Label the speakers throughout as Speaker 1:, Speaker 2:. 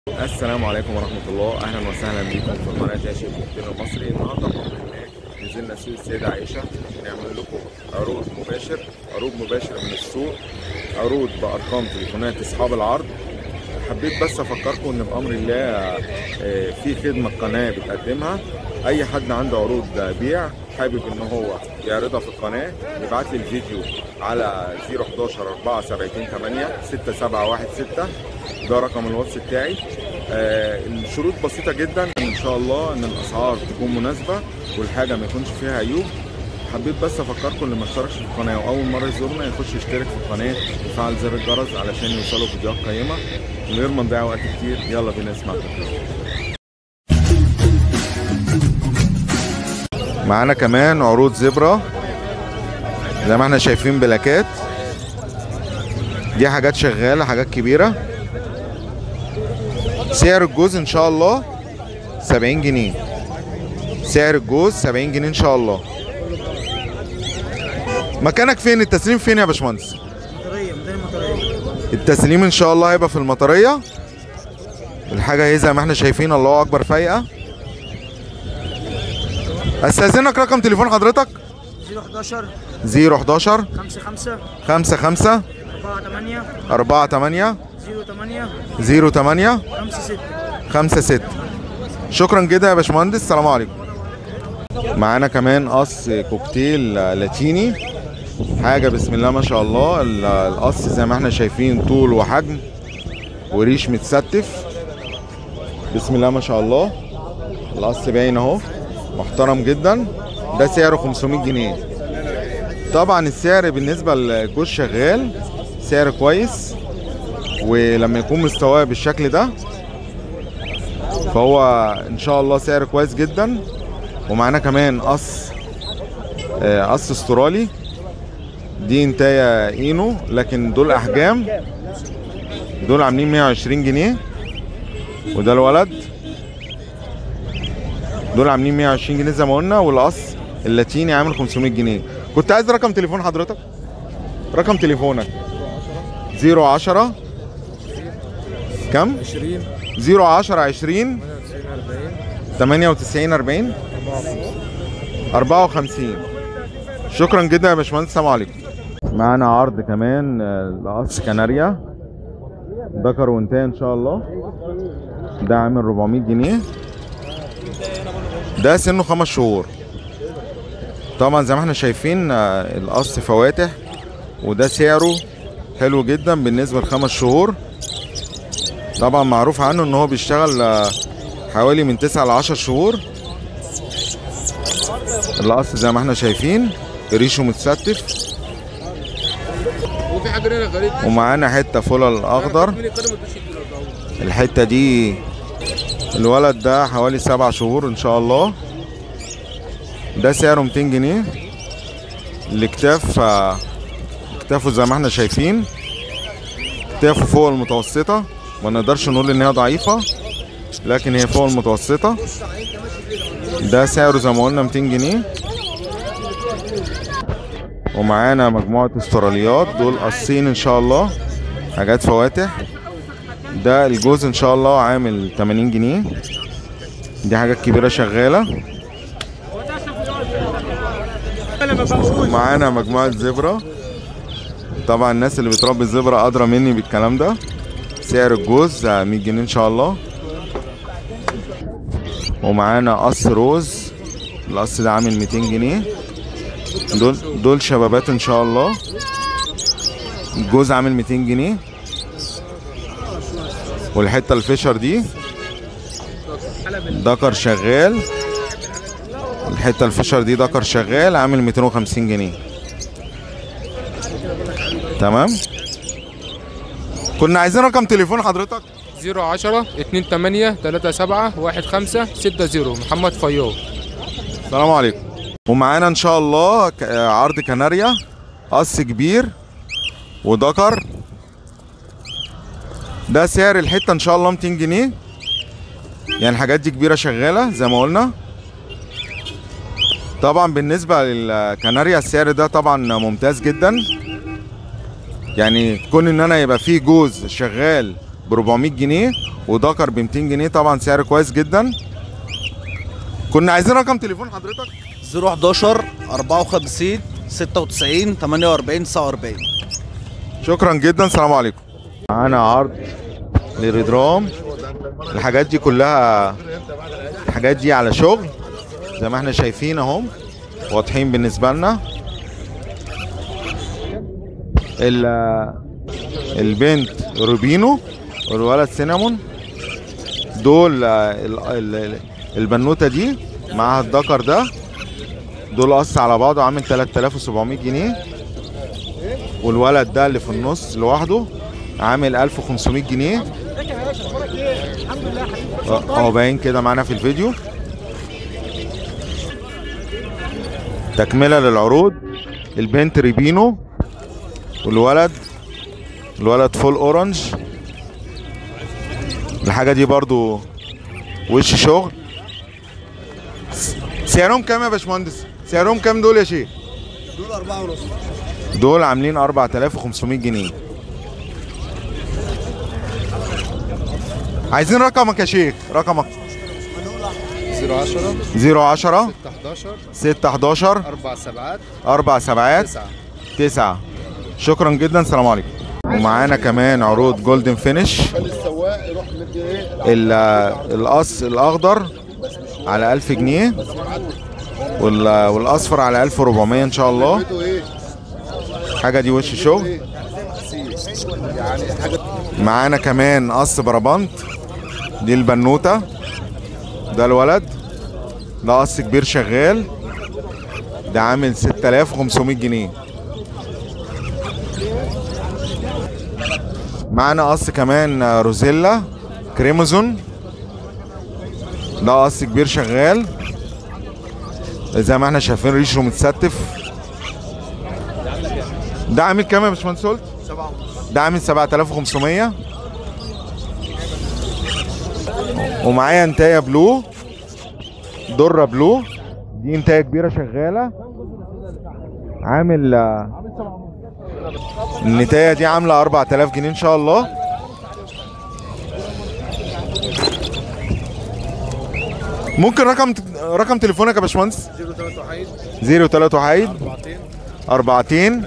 Speaker 1: السلام عليكم ورحمة الله أهلا وسهلا بكم في قناة ياشي الكوكتيل المصري النهاردة بفضل الله نزلنا سوق السيدة عائشة نعمل لكم عروض مباشر عروض مباشر من السوق عروض بأرقام تليفونات أصحاب العرض حبيت بس أفكركم إن بأمر الله آه، في خدمة القناة بتقدمها أي حد عنده عروض بيع حابب إن هو يعرضها في القناة يبعت لي الفيديو على 011 4 70 8 6716 ده رقم الواتس بتاعي آه الشروط بسيطة جدا ان شاء الله ان الاسعار تكون مناسبة والحاجة ما يكونش فيها عيوب حبيت بس افكركم اللي ما اشتركش في القناة واول مرة يزورنا يخش يشترك في القناة ويفعل زر الجرس علشان يوصلوا فيديوهات قيمة من غير ما نضيع وقت كتير يلا بينا نسمع التكليف معانا كمان عروض زبرة زي ما احنا شايفين بلاكات دي حاجات شغالة حاجات كبيرة سعر الجوز ان شاء الله 70 جنيه سعر الجوز 70 جنيه ان شاء الله مكانك فين التسليم فين يا باشمهندس
Speaker 2: مطرية ميدان المطرية
Speaker 1: التسليم ان شاء الله هيبقى في المطريه الحاجه اهي زي ما احنا شايفين الله اكبر فايقه استاذنك رقم تليفون حضرتك
Speaker 2: 011
Speaker 1: 011
Speaker 2: 55
Speaker 1: 55
Speaker 2: 48
Speaker 1: 48
Speaker 2: 08
Speaker 1: 08
Speaker 2: 56
Speaker 1: 56 شكرا جدا يا باشمهندس السلام عليكم معانا كمان قص كوكتيل لاتيني حاجه بسم الله ما شاء الله ال- القص زي ما احنا شايفين طول وحجم وريش متستف بسم الله ما شاء الله القص باين اهو محترم جدا ده سعره 500 جنيه طبعا السعر بالنسبه للجوز شغال سعر كويس ولما يكون مستواه بالشكل ده فهو ان شاء الله سعر كويس جدا ومعانا كمان قص آه، قص استرالي دي انتايه اينو لكن دول احجام دول عاملين 120 جنيه وده الولد دول عاملين 120 جنيه زي ما قلنا والقص اللاتيني عامل 500 جنيه كنت عايز رقم تليفون حضرتك رقم تليفونك 010 كم
Speaker 2: 20
Speaker 1: 010 20 98 40 54 شكرا جدا يا باشمهندس السلام عليكم معانا عرض كمان آه، لقص كناريا ذكر وانتهى ان شاء الله ده عامل 400 جنيه ده سنه خمس شهور طبعا زي ما احنا شايفين آه، القص فواتح وده سعره حلو جدا بالنسبه لخمس شهور طبعا معروف عنه ان هو بيشتغل آه، حوالي من 9 ل 10 شهور القص زي ما احنا شايفين ريشه متستف
Speaker 3: وفي حاجه هنا غريب
Speaker 1: ومعانا حته فلل اخضر الحته دي الولد ده حوالي سبع شهور ان شاء الله ده سعره 200 جنيه الاكتاف آه، اكتافه زي ما احنا شايفين اكتافه فوق المتوسطه ما نقدرش نقول ان هي ضعيفه لكن هي فوق المتوسطه ده سعره زي ما قلنا 200 جنيه ومعانا مجموعة استراليات دول قصين ان شاء الله حاجات فواتح ده الجوز ان شاء الله عامل 80 جنيه دي حاجات كبيرة شغالة معانا مجموعة زبرة طبعا الناس اللي بتربي الزبرة أدرى مني بالكلام ده سعر الجوز 100 جنيه ان شاء الله ومعانا قص روز القص ده عامل 200 جنيه دول دول شبابات ان شاء الله الجوز عامل 200 جنيه والحته الفيشر دي دكر شغال الحته الفيشر دي دكر شغال عامل 250 جنيه تمام كنا عايزين رقم تليفون حضرتك
Speaker 3: 010 28 37 15 60 محمد فياض
Speaker 1: السلام عليكم ومعانا ان شاء الله ك- آه، عرض كناريا قص كبير ودكر ده سعر الحته ان شاء الله 200 جنيه يعني الحاجات دي كبيره شغاله زي ما قلنا طبعا بالنسبه للكناريا السعر ده طبعا ممتاز جدا يعني كون ان انا يبقى فيه جوز شغال ب 400 جنيه ودكر ب 200 جنيه طبعا سعر كويس جدا كنا عايزين رقم تليفون حضرتك
Speaker 4: 011 54 96 48 49
Speaker 1: شكرا جدا السلام عليكم معانا عرض لريدرام الحاجات دي كلها الحاجات دي على شغل زي ما احنا شايفين اهم واضحين بالنسبه لنا ال- البنت روبينو والولد سينامون دول آه، ال- ال- البنوته دي معاها الدكر ده دول قص على بعضه عامل 3700 جنيه والولد ده اللي في النص لوحده عامل 1500 جنيه اه هو باين كده معانا في الفيديو تكملة للعروض البنت ريبينو والولد الولد فول اورنج الحاجة دي برضو وش شغل س- سعرهم كام يا باشمهندس؟ سعرهم كام دول يا شيخ؟
Speaker 4: دول 4 ونص
Speaker 1: دول عاملين 4500 جنيه عايزين رقمك يا شيخ رقمك
Speaker 3: 010
Speaker 1: 010
Speaker 3: 11
Speaker 1: 6 11
Speaker 3: 4 سبعات
Speaker 1: 4 سبعات
Speaker 3: 9
Speaker 1: 9 شكرا جدا السلام عليكم ومعانا كمان عروض جولدن فينش ال- القص الاخضر على 1000 جنيه وال- والاصفر على 1400 ان شاء الله حاجه دي وش شغل معانا كمان قص بربنت دي البنوته ده الولد ده قص كبير شغال ده عامل 6500 جنيه معانا قص كمان روزيلا كريموزون ده قص كبير شغال زي ما احنا شايفين ريشه متستف ده عامل كام يا باشمهندس قلت؟ ده عامل 7500 ومعايا انتايه بلو دره بلو دي انتايه كبيره شغاله عامل آه، النتايه دي عامله 4000 جنيه ان شاء الله ممكن رقم رقم تليفونك يا باشمهندس 03 وحيد 14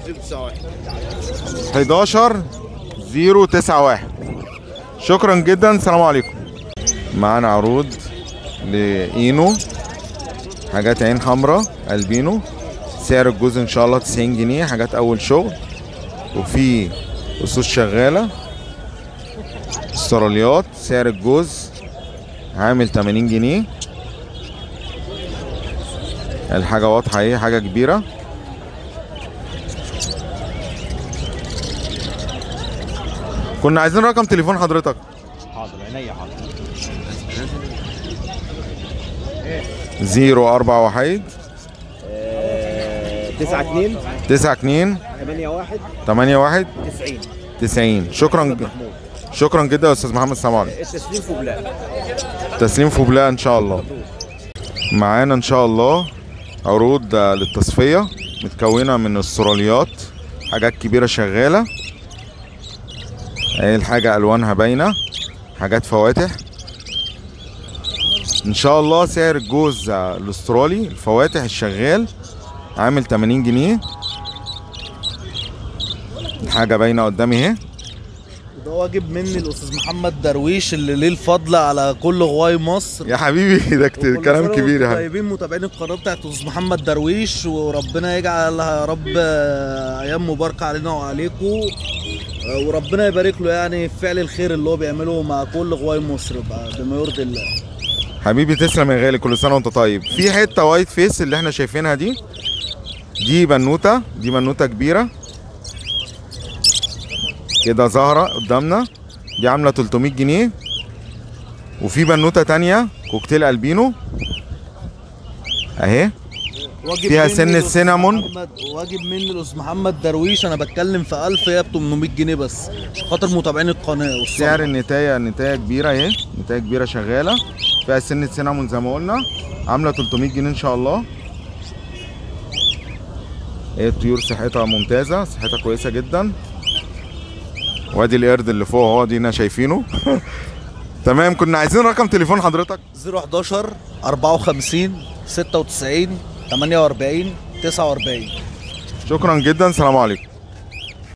Speaker 1: 11 091 شكرا جدا السلام عليكم معانا عروض لاينو حاجات عين حمراء البينو سعر الجوز ان شاء الله 90 جنيه حاجات اول شغل وفي اسس شغاله استراليات سعر الجوز عامل 80 جنيه الحاجه واضحه اهي حاجه كبيره كنا عايزين رقم تليفون حضرتك
Speaker 4: حاضر عينيا حاضر
Speaker 1: زيرو أربعة وحيد
Speaker 4: 9 2
Speaker 1: تسعة اتنين
Speaker 4: 8 1
Speaker 1: تمانية واحد
Speaker 4: 90
Speaker 1: تسعين شكرا ج- شكرا جدا يا أستاذ محمد السلام عليكم
Speaker 4: التسليم في بلاد
Speaker 1: تسليم فوبلا إن شاء الله معانا إن شاء الله عروض آه، للتصفية متكونة من استراليات حاجات كبيرة شغالة اهي الحاجة ألوانها باينة حاجات فواتح إن شاء الله سعر الجوز آه، الأسترالي الفواتح الشغال عامل 80 جنيه الحاجة باينة قدامي اهي
Speaker 4: ده واجب مني الاستاذ محمد درويش اللي ليه الفضل على كل غواي مصر
Speaker 1: يا حبيبي ده كت-
Speaker 4: وكل
Speaker 1: كلام
Speaker 4: سنة
Speaker 1: كبير يا
Speaker 4: وانتم
Speaker 1: حبيبي
Speaker 4: طيبين متابعين القناه بتاعت استاذ محمد درويش وربنا يجعلها يا رب آه، ايام مباركه علينا وعليكم آه، وربنا يبارك له يعني في فعل الخير اللي هو بيعمله مع كل غواي مصر بقى بما يرضي الله
Speaker 1: حبيبي تسلم يا غالي كل سنه وانت طيب في حته وايت فيس اللي احنا شايفينها دي دي بنوته دي بنوته كبيره كده ظاهره قدامنا دي عامله 300 جنيه وفي بنوته تانية كوكتيل البينو اهي
Speaker 4: واجب
Speaker 1: فيها
Speaker 4: مني
Speaker 1: سن
Speaker 4: الأستاذ
Speaker 1: السينامون.
Speaker 4: محمد واجب مني الاستاذ محمد درويش انا بتكلم في 1000 هي ب 800 جنيه بس عشان خاطر متابعين القناه والصبر.
Speaker 1: سعر النتايه النتايه كبيره اهي نتايه كبيره شغاله فيها سنه سينامون زي ما قلنا عامله 300 جنيه ان شاء الله ايه الطيور صحتها ممتازه صحتها كويسه جدا وادي القرد اللي فوق اهو دينا شايفينه تمام كنا عايزين رقم تليفون حضرتك
Speaker 4: 011 54 96 48 49
Speaker 1: شكرا جدا سلام عليكم